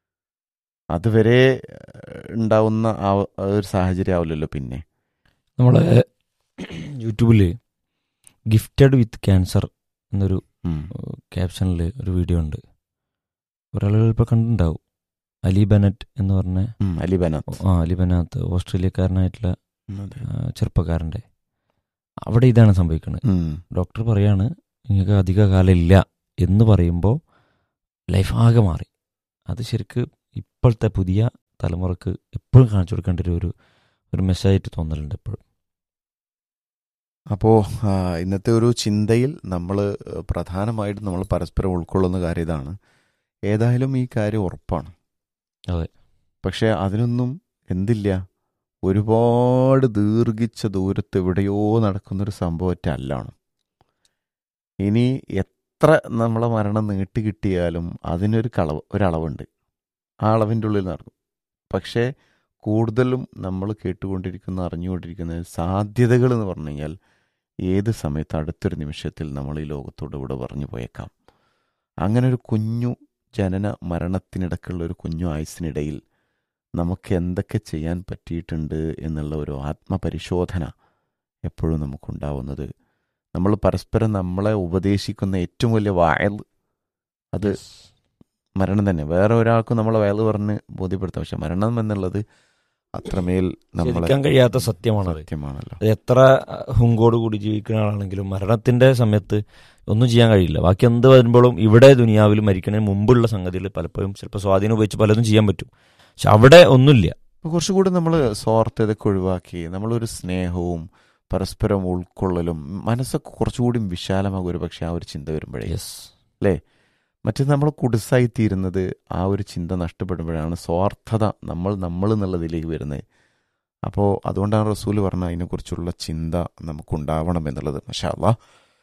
B: അതുവരെ ഏഹ്, ഉണ്ടാവുന്ന ആ ആ ഒരു സാഹചര്യം ആവില്ലല്ലോ പിന്നെ
A: നമ്മളെ യൂട്യൂബിൽ ഗിഫ്റ്റഡ് വിത്ത് ക്യാൻസർ എന്നൊരു
B: ഉം.
A: ക്യാപ്ഷനിൽ ഒരു വീഡിയോ ഉണ്ട് ഒരാളുകൾ ഇപ്പോൾ കണ്ടിട്ടുണ്ടാവും അലി ബനറ്റ് എന്ന് പറഞ്ഞ
B: ഉം, അലിബനാത്ത്
A: ആ അലി ബനാത്ത് ഓസ്ട്രേലിയക്കാരനായിട്ടുള്ള
B: ഉം, അതെ.
A: ആ, ചെറുപ്പക്കാരൻ്റെ അവിടെ ഇതാണ് സംഭവിക്കുന്നത്
B: ഉം.
A: ഡോക്ടർ പറയാണ് നിങ്ങൾക്ക് അധിക കാലം ഇല്ല എന്ന് പറയുമ്പോൾ ലൈഫ് ആകെ മാറി അത് ശരിക്ക് ഇപ്പോഴത്തെ പുതിയ തലമുറക്ക് എപ്പോഴും കാണിച്ചു കൊടുക്കേണ്ട ഒരു ഒരു ഒരു മെസ്സേജായിട്ട് തോന്നലുണ്ട് എപ്പോഴും
B: അപ്പോൾ ഇന്നത്തെ ഒരു ചിന്തയിൽ നമ്മൾ പ്രധാനമായിട്ടും നമ്മൾ പരസ്പരം ഉൾക്കൊള്ളുന്ന കാര്യം ഇതാണ് ഏതായാലും ഈ കാര്യം ഉറപ്പാണ്
A: അതെ.
B: പക്ഷെ അതിനൊന്നും എന്തില്ല ഒരുപാട് ദീർഘിച്ച ദൂരത്ത് എവിടെയോ നടക്കുന്നൊരു സംഭവറ്റല്ലാണ് ഇനി എത്ര നമ്മളെ മരണം നീട്ടി കിട്ടിയാലും അതിനൊരു കളവ് ഒരളവുണ്ട് ആ അളവിൻ്റെ ഉള്ളിൽ നടക്കും പക്ഷേ കൂടുതലും നമ്മൾ കേട്ടുകൊണ്ടിരിക്കുന്ന അറിഞ്ഞുകൊണ്ടിരിക്കുന്ന സാധ്യതകൾ എന്ന് പറഞ്ഞു കഴിഞ്ഞാൽ ഏത് സമയത്ത് അടുത്തൊരു നിമിഷത്തിൽ നമ്മൾ ഈ ലോകത്തോട് ഇവിടെ പറഞ്ഞു പോയേക്കാം അങ്ങനെ ഒരു കുഞ്ഞു ജനന മരണത്തിനിടക്കുള്ള ഒരു കുഞ്ഞു ആയുസിനിടയിൽ നമുക്ക് എന്തൊക്കെ ചെയ്യാൻ പറ്റിയിട്ടുണ്ട് എന്നുള്ള ഒരു ആത്മപരിശോധന എപ്പോഴും നമുക്കുണ്ടാവുന്നത് നമ്മൾ പരസ്പരം നമ്മളെ ഉപദേശിക്കുന്ന ഏറ്റവും വലിയ വയൽ അത് മരണം തന്നെ വേറെ ഒരാൾക്കും നമ്മളെ വയൽ പറഞ്ഞ് ബോധ്യപ്പെടുത്താം പക്ഷെ മരണം എന്നുള്ളത് അത്രമേൽ നമ്മളെ
A: ശരിക്കാൻ കഴിയാത്ത സത്യമാണത്
B: സത്യമാണല്ലോ
A: അത് എത്ര ഹുങ്കോട് കൂടി ജീവിക്കുന്ന ആളാണെങ്കിലും മരണത്തിന്റെ സമയത്ത് ഒന്നും ചെയ്യാൻ കഴിയില്ല ബാക്കി എന്ത് വരുമ്പോഴും ഇവിടെ ദുനിയാവിൽ മരിക്കുന്നതിന് മുമ്പുള്ള സംഗതികൾ പലപ്പോഴും ചിലപ്പോൾ സ്വാധീനം ഉപയോഗിച്ച് പലതും ചെയ്യാൻ പറ്റും പക്ഷെ അവിടെ ഒന്നുമില്ല
B: അപ്പോൾ കുറച്ചുകൂടി നമ്മൾ സ്വാർത്ഥതയൊക്കെ ഒഴിവാക്കി നമ്മളൊരു സ്നേഹവും പരസ്പരം ഉൾക്കൊള്ളലും മനസ്സൊക്കെ കുറച്ചുകൂടി വിശാലമാകും ഒരു പക്ഷേ ആ ഒരു ചിന്ത വരുമ്പോഴേ
A: യെസ്
B: മറ്റേ നമ്മൾ കുടുസായിത്തീരുന്നത് ആ ഒരു ചിന്ത നഷ്ടപ്പെടുമ്പോഴാണ് സ്വാർത്ഥത നമ്മൾ നമ്മൾ എന്നുള്ളതിലേക്ക് വരുന്നത് അപ്പോൾ അതുകൊണ്ടാണ് റസൂല് പറഞ്ഞ അതിനെക്കുറിച്ചുള്ള ചിന്ത നമുക്കുണ്ടാവണം എന്നുള്ളത് മഷാല്ല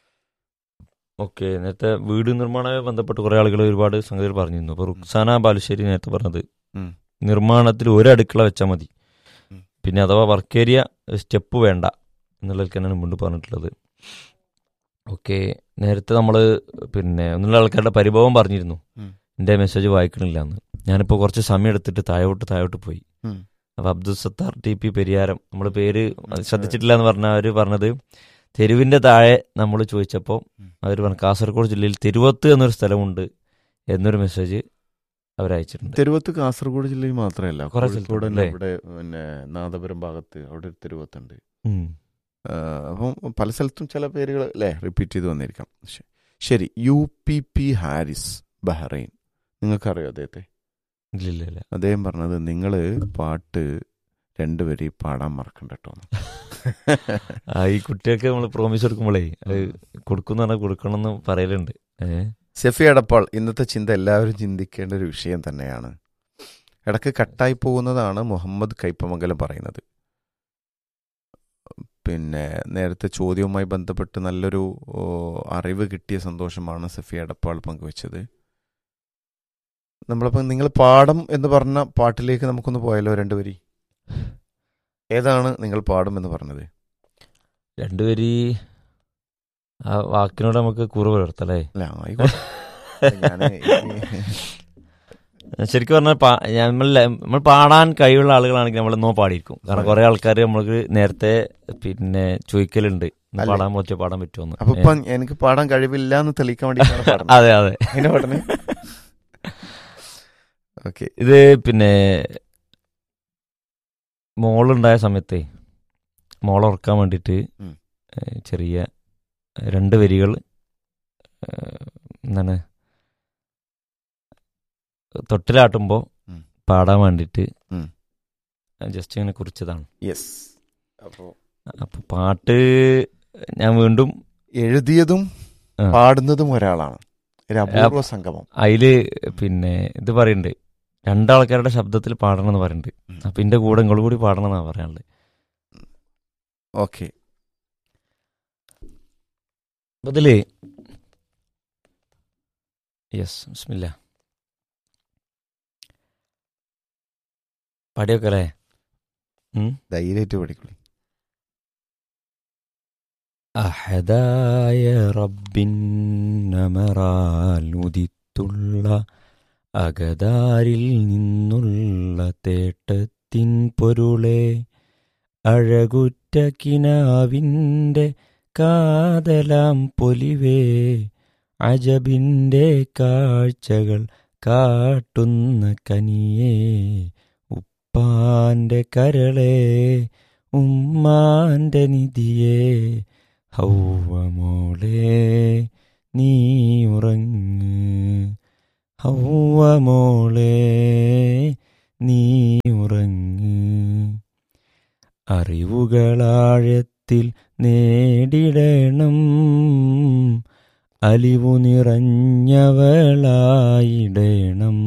A: ഓക്കെ നേരത്തെ വീട് നിർമ്മാണവുമായി ബന്ധപ്പെട്ട് കുറെ ആളുകൾ ഒരുപാട് സംഗതികൾ പറഞ്ഞിരുന്നു അപ്പൊ റുക്സാന ബാലുശ്ശേരി നേരത്തെ പറഞ്ഞത്
B: ഉം.
A: നിർമ്മാണത്തിൽ ഒരു അടുക്കള വെച്ചാൽ മതി
B: ഉം.
A: പിന്നെ അഥവാ വർക്ക് ഏരിയ സ്റ്റെപ്പ് വേണ്ട എന്നുള്ളതിൽ തന്നെയാണ് മുമ്പ് പറഞ്ഞിട്ടുള്ളത് ഓക്കെ നേരത്തെ നമ്മൾ പിന്നെ ഒന്നുള്ള ആൾക്കാരുടെ പരിഭവം പറഞ്ഞിരുന്നു
B: ഉം.
A: എൻ്റെ മെസ്സേജ് വായിക്കണില്ല എന്ന് ഞാനിപ്പോൾ കുറച്ച് സമയം എടുത്തിട്ട് താഴോട്ട് താഴോട്ട് പോയി
B: ഉം.
A: അപ്പോൾ അബ്ദുൽ സത്താർ ടി പി പെരിയാരം നമ്മൾ പേര് ശ്രദ്ധിച്ചിട്ടില്ല എന്ന് പറഞ്ഞ അവർ പറഞ്ഞത് തെരുവിൻ്റെ താഴെ നമ്മൾ ചോദിച്ചപ്പോൾ
B: ഉം.
A: അവർ പറഞ്ഞു കാസർഗോഡ് ജില്ലയിൽ തെരുവത്ത് എന്നൊരു സ്ഥലമുണ്ട് എന്നൊരു മെസ്സേജ് അവരയച്ചിട്ടുണ്ട്
B: തെരുവത്ത് കാസർഗോഡ് ജില്ലയിൽ മാത്രമല്ല
A: കുറേ
B: കോഴിക്കോട്
A: സ്ഥലത്തുണ്ട്
B: തന്നെ
A: അല്ലേ?
B: ഇവിടെ പിന്നെ നാദപുരം ഭാഗത്ത് അവിടെ ഒരു തെരുവത്തുണ്ട്
A: ഉം.
B: ആ, അപ്പം പല സ്ഥലത്തും ചില പേരുകൾ അല്ലേ റിപ്പീറ്റ് ചെയ്ത് വന്നിരിക്കാം ശ- ശരി U P P Haris Bahrain നിങ്ങൾക്കറിയോ അദ്ദേഹത്തെ
A: ഇല്ല ഇല്ല ഇല്ല
B: അദ്ദേഹം പറഞ്ഞത് നിങ്ങൾ പാട്ട് രണ്ടുപേരും പാടാൻ മറക്കണ്ട കേട്ടോ
A: ആ, ഈ കുട്ടികൾക്ക് നമ്മൾ പ്രോമിസ് കൊടുക്കുമ്പോഴേ അത് കൊടുക്കുന്ന പറഞ്ഞാൽ കൊടുക്കണം എന്ന് പറയലുണ്ട് ഏഹ്
B: സെഫി അടപ്പാൾ ഇന്നത്തെ ചിന്ത എല്ലാവരും ചിന്തിക്കേണ്ട ഒരു വിഷയം തന്നെയാണ് ഇടയ്ക്ക് കട്ടായി പോകുന്നതാണ് മുഹമ്മദ് കൈപ്പമംഗലം പറയുന്നത് പിന്നെ നേരത്തെ ചോദ്യവുമായി ബന്ധപ്പെട്ട് നല്ലൊരു ഓ, അറിവ് കിട്ടിയ സന്തോഷമാണ് സഫി അടപ്പാൾ പങ്കുവച്ചത് നമ്മളപ്പം നിങ്ങൾ പാടം എന്ന് പറഞ്ഞ പാട്ടിലേക്ക് നമുക്കൊന്ന് പോയാലോ രണ്ടുപേരി ഏതാണ് നിങ്ങൾ പാടും എന്ന് പറഞ്ഞത്
A: രണ്ടുപേര് ആ വാക്കിനോട് നമുക്ക് കുറവ് പുലർത്തല്ലേ
B: അല്ല ആയിക്കോട്ടെ ഞാന്
A: ശരിക്കും പറഞ്ഞാൽ പാ- നമ്മൾ നമ്മൾ പാടാൻ കഴിവുള്ള ആളുകളാണെങ്കിൽ നമ്മൾ നോ പാടിയിരിക്കും കാരണം കുറെ ആൾക്കാർ നമ്മൾക്ക് നേരത്തെ പിന്നെ ചോദിക്കലുണ്ട് ഇന്ന്
B: അല്ലേ?
A: പാടാൻ പറ്റുമോ പാടാൻ പറ്റുമോ
B: അപ്പൊ ഇപ്പം എനിക്ക് പാടാൻ കഴിവില്ല എന്ന് തെളിയിക്കാൻ വേണ്ടിയിട്ടാണ് പാടുന്നത്
A: അതെ അതെ
B: അതിനെ പാടണേ ഓക്കെ
A: ഇത് പിന്നെ മോളുണ്ടായ സമയത്തെ മോളെ ഉറക്കാൻ വേണ്ടിയിട്ട്
B: ഉം.
A: ഏഹ് ചെറിയ രണ്ട് വരികൾ ഏഹ് എന്താണ് തൊട്ടിലാട്ടുമ്പോൾ
B: ഉം.
A: പാടാൻ വേണ്ടിയിട്ട്
B: ഉം.
A: ജസ്റ്റ് ഇങ്ങനെ കുറിച്ചതാണ്
B: യെസ് അപ്പോ
A: അപ്പോൾ പാട്ട് ഞാൻ വീണ്ടും
B: എഴുതിയതും
A: ആ.
B: പാടുന്നതും ഒരാളാണ് ഒരു അപൂർവ സംഗമം
A: അതില് പിന്നെ ഇത് പറയുന്നുണ്ട് രണ്ടാൾക്കാരുടെ ശബ്ദത്തിൽ പാടണം എന്ന് പറയുന്നുണ്ട്
B: ഉം.
A: അപ്പൊ എന്റെ കൂടെ ഇങ്ങളും കൂടി പാടണം എന്നാണ് പറയാനുള്ളത്
B: ഓക്കെ
A: അപ്പൊ ഇതില് യെസ് ബിസ്മില്ല പാടിയൊക്കെ അല്ലേ
B: ധൈര്യമായിട്ട് പഠിക്കുള്ളൂ
A: അഹദായ റബ്ബിന്നമറാൽ ഉദിത്തുള്ള അകതാരിൽ നിന്നുള്ള തേട്ടത്തിൻ പൊരുളെ അഴകുറ്റ കിനാവിൻ്റെ കാതലാം പൊലിവേ അജബിൻ്റെ കാഴ്ചകൾ കാട്ടുന്ന കനിയേ ഉപ്പാന്റെ കരളെ ഉമ്മാന്റെ നിധിയെ ഹൗവ മോളെ നീ ഉറങ്ങ് ഹൗവ മോളെ നീ ഉറങ്ങ് അറിവുകളാഴത്തിൽ നേടിടണം അലിവു നിറഞ്ഞവളായിടണം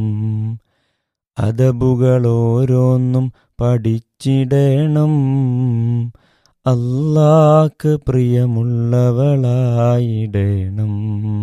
A: അതബുകളോരോന്നും പഠിച്ചിടണം അല്ലാക്ക് പ്രിയമുള്ളവളായിടണം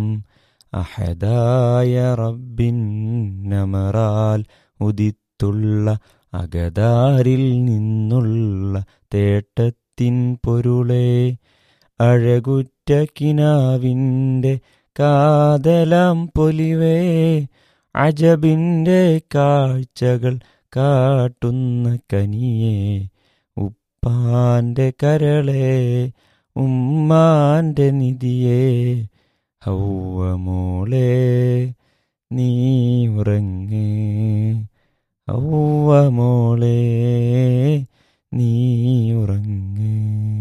A: അഹദായ റബ്ബിൻ നമറാൽ ഉദിത്തുള്ള അകതാരിൽ നിന്നുള്ള തേട്ടത്തിൻ പൊരുളെ അഴകുറ്റ കിനാവിൻ്റെ കാതലാം പൊലിവേ അജബിൻ്റെ കാഴ്ചകൾ കാട്ടുന്ന കനിയെ ഉപ്പാന്റെ കരളെ ഉമ്മാന്റെ നിധിയെ ഹൗവ മോളെ നീ ഉറങ്ങ് ഹൗവ മോളെ നീ ഉറങ്ങ്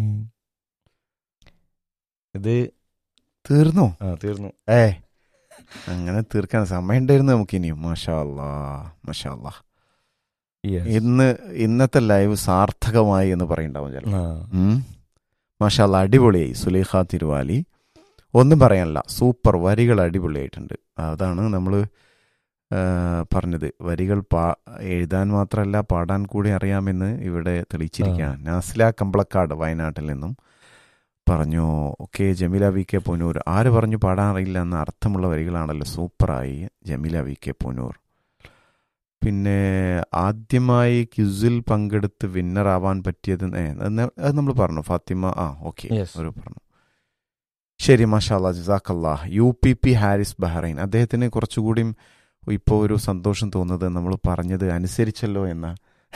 A: ഇത്
B: തീർന്നോ
A: ആ തീർന്നു
B: ഏ അങ്ങനെ തീർക്കാൻ സമയം ഉണ്ടായിരുന്നു നമുക്ക് ഇനിയും മാഷാ അല്ലാ മാഷാ അല്ലാ ഇന്ന് ഇന്നത്തെ ലൈവ് സാർത്ഥകമായി എന്ന് പറയണ്ടാവും ചില
A: ആ
B: മാഷാ അല്ലാ അടിപൊളിയായി സുലേഖ തിരുവാലി ഒന്നും പറയാനില്ല സൂപ്പർ വരികൾ അടിപൊളിയായിട്ടുണ്ട് അതാണ് നമ്മൾ പറഞ്ഞത് വരികൾ പാ എഴുതാൻ മാത്രമല്ല പാടാൻ കൂടി അറിയാമെന്ന് ഇവിടെ തെളിയിച്ചിരിക്കുകയാണ് നാസ്ല കമ്പളക്കാട് വയനാട്ടിൽ നിന്നും പറഞ്ഞു okay Jameela V K Ponnur ആര് പറഞ്ഞു പാടാൻ അറിയില്ല എന്ന അർത്ഥമുള്ള വരികളാണല്ലോ സൂപ്പറായി ജമീല വി കെ പൊന്നൂർ പിന്നെ ആദ്യമായി ക്യുസിൽ പങ്കെടുത്ത് വിന്നർ ആവാൻ പറ്റിയത് ഏ, അത് അത് നമ്മൾ പറഞ്ഞു ഫാത്തിമ ആ ഓക്കെ
A: Yes.
B: ഒരു പറഞ്ഞു ശരി മാഷാല്ല ജസാക്കല്ലാ U P P Haris Bahrain അദ്ദേഹത്തിന് കുറച്ചുകൂടിയും ഇപ്പോൾ ഒരു സന്തോഷം തോന്നുന്നത് നമ്മൾ പറഞ്ഞത് അനുസരിച്ചല്ലോ എന്ന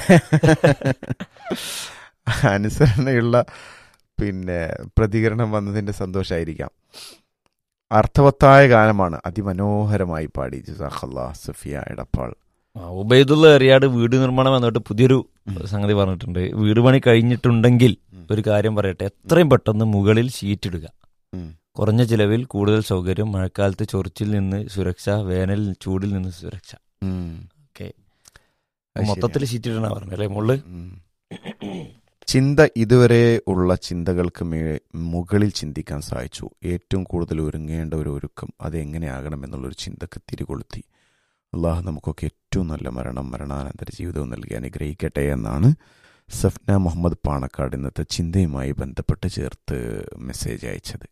B: അനുസരണയുള്ള പിന്നെ പ്രതികരണം വന്നതിൻ്റെ സന്തോഷമായിരിക്കാം അർത്ഥവത്തായ ഗാനമാണ് അതിമനോഹരമായി പാടി ജസാഖല്ലാ സഫിയ എടപ്പാൾ
A: ആ, ഉബൈദുള്ള എറിയാട് വീട് നിർമ്മാണം എന്നിട്ട് പുതിയൊരു സംഗതി പറഞ്ഞിട്ടുണ്ട് വീട് പണി കഴിഞ്ഞിട്ടുണ്ടെങ്കിൽ ഒരു കാര്യം പറയട്ടെ എത്രയും പെട്ടെന്ന് മുകളിൽ ഷീറ്റ് ഇടുക
B: ഉം.
A: കുറഞ്ഞ ചിലവിൽ കൂടുതൽ സൗകര്യം മഴക്കാലത്ത് ചൊറിച്ചിൽ നിന്ന് സുരക്ഷ വേനൽ ചൂടിൽ നിന്ന് സുരക്ഷ
B: ഉം.
A: ഓക്കെ
B: അത്
A: മൊത്തത്തിൽ ഷീറ്റ് ഇടണ പറഞ്ഞല്ലേ മുകളിൽ
B: ഉം. ചിന്ത ഇതുവരെ ഉള്ള ചിന്തകൾക്ക് മേ മുകളിൽ ചിന്തിക്കാൻ സഹായിച്ചു ഏറ്റവും കൂടുതൽ ഒരുങ്ങേണ്ട ഒരു ഒരുക്കം അത് എങ്ങനെയാകണം എന്നുള്ളൊരു ചിന്തക്ക് തിരികൊളുത്തി അള്ളാഹു നമുക്കൊക്കെ ഏറ്റവും നല്ല മരണം മരണാനന്തര ജീവിതവും നൽകി അനുഗ്രഹിക്കട്ടെ എന്നാണ് സഫ്ന മുഹമ്മദ് പാണക്കാട് ഇന്നത്തെ ചിന്തയുമായി ബന്ധപ്പെട്ട് ചേർത്ത് മെസ്സേജ് അയച്ചത്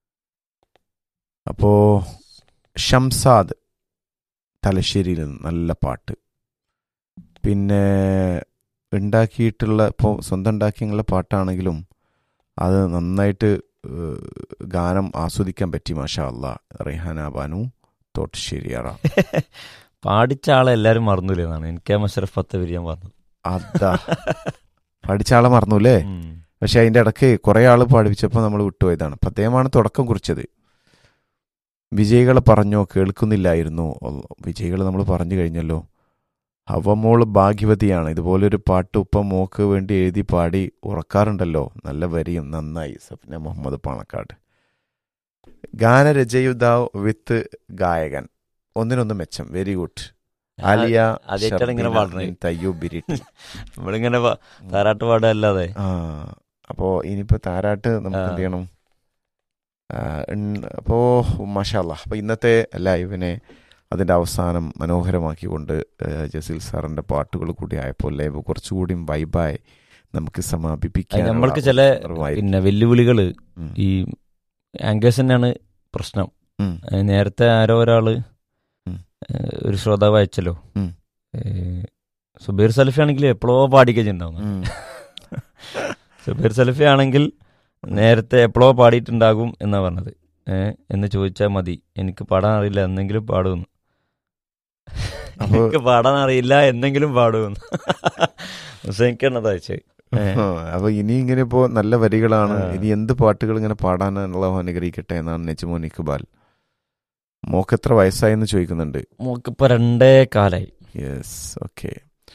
B: അപ്പോ ഷംസാദ് തലശ്ശേരിയിൽ നിന്ന് നല്ല പാട്ട് പിന്നെ ഉണ്ടാക്കിയിട്ടുള്ള ഇപ്പോൾ സ്വന്തം ഉണ്ടാക്കിയുള്ള പാട്ടാണെങ്കിലും അത് നന്നായിട്ട് ഏഹ്, ഗാനം ആസ്വദിക്കാൻ പറ്റി മാഷാ അല്ലാ റെഹാന ബാനു തോട്ടശ്ശേരിയറ
A: പാടിച്ച ആളെ എല്ലാരും മറന്നില്ലേ എന്നാണ് എനിക്ക് ആ മഷറഫ് പത്ത് വിരിയാൻ പറഞ്ഞത്
B: അതാ പഠിച്ച ആളെ മറന്നു അല്ലേ
A: ഉം.
B: പക്ഷെ അതിന്റെ ഇടയ്ക്ക് കുറെ ആള് പാടിപ്പിച്ചപ്പോൾ നമ്മൾ വിട്ടുപോയതാണ് അപ്പൊ അദ്ദേഹമാണ് തുടക്കം കുറിച്ചത് വിജയികളെ പറഞ്ഞോ കേൾക്കുന്നില്ലായിരുന്നു വിജയികൾ നമ്മൾ പറഞ്ഞു കഴിഞ്ഞല്ലോ അവമോള് ഭാഗ്യവതിയാണ് ഇതുപോലൊരു പാട്ട് ഉപ്പ മോക്ക് വേണ്ടി എഴുതി പാടി ഉറക്കാറുണ്ടല്ലോ നല്ല വരിയും നന്നായി സഫ്ന മുഹമ്മദ് പാണക്കാട് ഗാനരചയിതാവ് വിത്ത് ഗായകൻ ഒന്നിനൊന്ന് മെച്ചം വെരി ഗുഡ് ആലിയ
A: ആദ്യമായിട്ടാണ് ഇങ്ങനെ
B: ഷർബീന
A: പാടുന്നത്.
B: മിൻ തയ്യൂബ് ബിരിട്ടി
A: നമ്മളിങ്ങനെ പ- താരാട്ട് പാടല്ലാതെ
B: ആ അപ്പോ ഇനിയിപ്പോ താരാട്ട് നമുക്ക്
A: ആ.
B: എന്ത് ചെയ്യണം ആ, ഇൺ- അപ്പോ മഷാല്ല അപ്പൊ ഇന്നത്തെ ലൈവിനെ അതിന്റെ അവസാനം മനോഹരമാക്കിക്കൊണ്ട് ഏ, ജസീൽ സാറിന്റെ പാട്ടുകൾ കൂടി ആയപ്പോൾ ലൈവ് കുറച്ചുകൂടി വൈബായി നമുക്ക് സമാപിപ്പിക്കാൻ
A: നമ്മൾക്ക് ചില പിന്നെ വെല്ലുവിളികള് ഈ ആങ്കേഴ്സ് തന്നെയാണ് പ്രശ്നം ഏഹ് നേരത്തെ ആരോ ഒരാള്
B: ഉം.
A: ഏഹ് ഒരു ശ്രോതാവ് അയച്ചല്ലോ
B: ഉം.
A: ഏഹ് സുബൈർ സലഫി ആണെങ്കിൽ എപ്പോഴോ പാടിക്കുന്നുണ്ടാവുന്നു സുബൈർ സലഫി ആണെങ്കിൽ നേരത്തെ എപ്പോഴോ പാടിയിട്ടുണ്ടാകും എന്നാ പറഞ്ഞത് ഏ എന്ന് ചോദിച്ചാൽ മതി എനിക്ക് പാടാൻ അറിയില്ല എന്നെങ്കിലും പാടുമെന്ന്
B: അപ്പൊ-
A: എനിക്ക് പാടാൻ അറിയില്ല എന്നെങ്കിലും പാടുമെന്ന് ഹുസൈൻക്കാണത് അയച്ചത് ഏ.
B: ആ, അപ്പൊ ഇനി ഇങ്ങനെ ഇപ്പോ നല്ല വരികളാണ്
A: ആ.
B: ഇനി എന്ത് പാട്ടുകൾ ഇങ്ങനെ പാടാനുള്ള അനുഗ്രഹിക്കട്ടെ എന്നാണ് നെജ്മോൻ ഇക്ബാൽ മോക്ക് എത്ര വയസ്സായെന്ന് ചോദിക്കുന്നുണ്ട്
A: മോക്കിപ്പോ രണ്ടേ കാലായി
B: യെസ് ഓക്കെ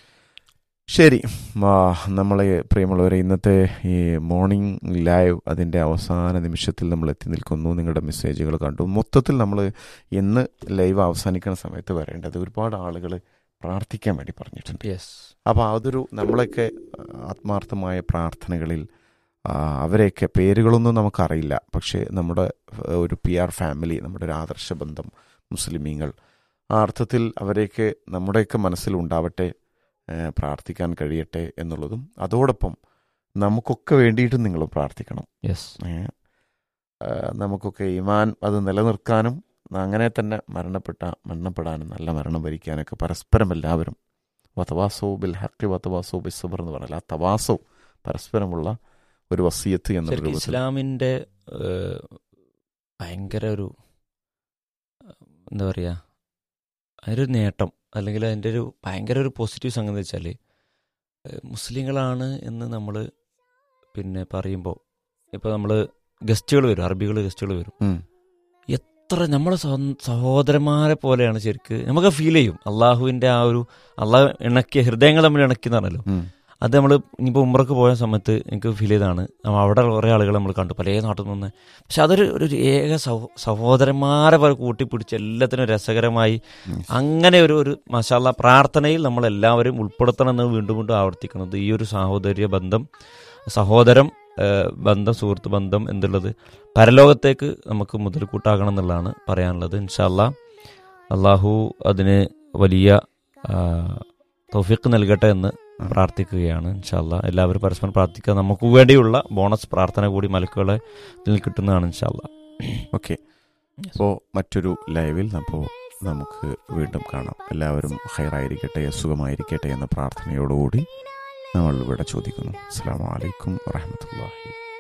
B: ശരി ആ, നമ്മളെ പ്രിയമുള്ളവരെ ഇന്നത്തെ ഈ മോർണിംഗ് ലൈവ് അതിൻ്റെ അവസാന നിമിഷത്തിൽ നമ്മൾ എത്തി നിൽക്കുന്നു നിങ്ങളുടെ മെസ്സേജുകൾ കണ്ടു മൊത്തത്തിൽ നമ്മൾ ഇന്ന് ലൈവ് അവസാനിക്കുന്ന സമയത്ത് വരേണ്ടത് ഒരുപാട് ആളുകൾ പ്രാർത്ഥിക്കാൻ വേണ്ടി പറഞ്ഞിട്ടുണ്ട്
A: യെസ്
B: അപ്പോൾ അതൊരു നമ്മളൊക്കെ ആത്മാർത്ഥമായ പ്രാർത്ഥനകളിൽ ആ, അവരെയൊക്കെ പേരുകളൊന്നും നമുക്കറിയില്ല പക്ഷേ നമ്മുടെ ആ, ഒരു പി ആർ ഫാമിലി നമ്മുടെ ഒരു ആദർശ ബന്ധം മുസ്ലിമീങ്ങൾ ആ അർത്ഥത്തിൽ അവരെയൊക്കെ നമ്മുടെയൊക്കെ മനസ്സിലുണ്ടാവട്ടെ ഏ, പ്രാർത്ഥിക്കാൻ കഴിയട്ടെ എന്നുള്ളതും അതോടൊപ്പം നമുക്കൊക്കെ വേണ്ടിയിട്ടും നിങ്ങൾ പ്രാർത്ഥിക്കണം
A: യെസ്
B: ഏ, ആ, നമുക്കൊക്കെ ഇമാൻ അത് നിലനിർത്താനും അങ്ങനെ തന്നെ മരണപ്പെട്ട മരണപ്പെടാനും നല്ല മരണം വരിക്കാനൊക്കെ പരസ്പരം എല്ലാവരും വതവാസോ ബിൽ ഹക്കി വതവാസോ ബിൽ സബർ എന്ന് പറഞ്ഞാൽ ആ തവാസോ പരസ്പരമുള്ള ഒരു വസീയത്ത് എന്നുള്ള
A: ശരിക്കും
B: രൂപത്തിൽ
A: ഇസ്ലാമിന്റെ ഏഹ്, ഭയങ്കര ഒരു ഏഹ്, എന്താ പറയാ അതിൻ്റെ ഒരു നേട്ടം അല്ലെങ്കിൽ അതിൻ്റെ ഒരു ഭയങ്കര ഒരു പോസിറ്റീവ് സംഗതി വെച്ചാൽ മുസ്ലിങ്ങളാണ് എന്ന് നമ്മൾ പിന്നെ പറയുമ്പോൾ ഇപ്പോൾ നമ്മൾ ഗസ്റ്റുകൾ വരും അറബികൾ ഗസ്റ്റുകൾ വരും
B: ഉം.
A: എത്ര നമ്മളെ സ്വ- സഹോദരന്മാരെ പോലെയാണ് ശരിക്ക് നമുക്ക് ഫീൽ ചെയ്യും അള്ളാഹുവിൻ്റെ ആ ഒരു അള്ളാഹു ഇണക്കിയ ഹൃദയങ്ങൾ തമ്മിൽ ഇണക്കി എന്ന് പറഞ്ഞല്ലോ
B: ഉം.
A: അത് നമ്മൾ ഇനിയിപ്പോൾ ഉമ്രക്ക് പോയ സമയത്ത് എനിക്ക് ഫീൽ ചെയ്താണ് നമ്മ അവിടെ കുറേ ആളുകൾ നമ്മൾ കണ്ടു പല നാട്ടിൽ നിന്ന് പക്ഷെ അതൊരു ഒരു ഏക സഹോ സഹോദരന്മാരെ പോലെ കൂട്ടിപ്പിടിച്ച് എല്ലാത്തിനും രസകരമായി
B: ഉം.
A: അങ്ങനെ ഒരു ഒരു മസാല പ്രാർത്ഥനയിൽ നമ്മൾ എല്ലാവരും ഉൾപ്പെടുത്തണം എന്ന് വീണ്ടും വീണ്ടും ആവർത്തിക്കുന്നത് ഈ ഒരു സാഹോദര്യ ബന്ധം സഹോദരം ഏഹ്, ബന്ധം സുഹൃത്ത് ബന്ധം എന്തുള്ളത് പരലോകത്തേക്ക് നമുക്ക് മുതൽക്കൂട്ടാകണം എന്നുള്ളതാണ് പറയാനുള്ളത് ഇൻഷാല്ല അള്ളാഹു അതിന് വലിയ ആ, തൗഫീഖ് നൽകട്ടെ എന്ന് പ്രാർത്ഥിക്കുകയാണ് ഇൻഷാല്ല എല്ലാവരും പരസ്പരം പ്രാർത്ഥിക്കുക നമുക്ക് വേണ്ടിയുള്ള ബോണസ് പ്രാർത്ഥന കൂടി മലക്കുകളെ ഇതിൽ കിട്ടുന്നതാണ് ഇൻഷാല്ല
B: ഓക്കെ അപ്പോൾ മറ്റൊരു ലൈവിൽ അപ്പോൾ നമുക്ക് വീണ്ടും കാണാം എല്ലാവരും ഹൈറായിരിക്കട്ടെ സുഖമായിരിക്കട്ടെ എന്ന പ്രാർത്ഥനയോടുകൂടി നമ്മൾ ഇവിടെ ചോദിക്കുന്നു അസ്സാം വലൈക്കും വാഹമത്തല്ലാഹി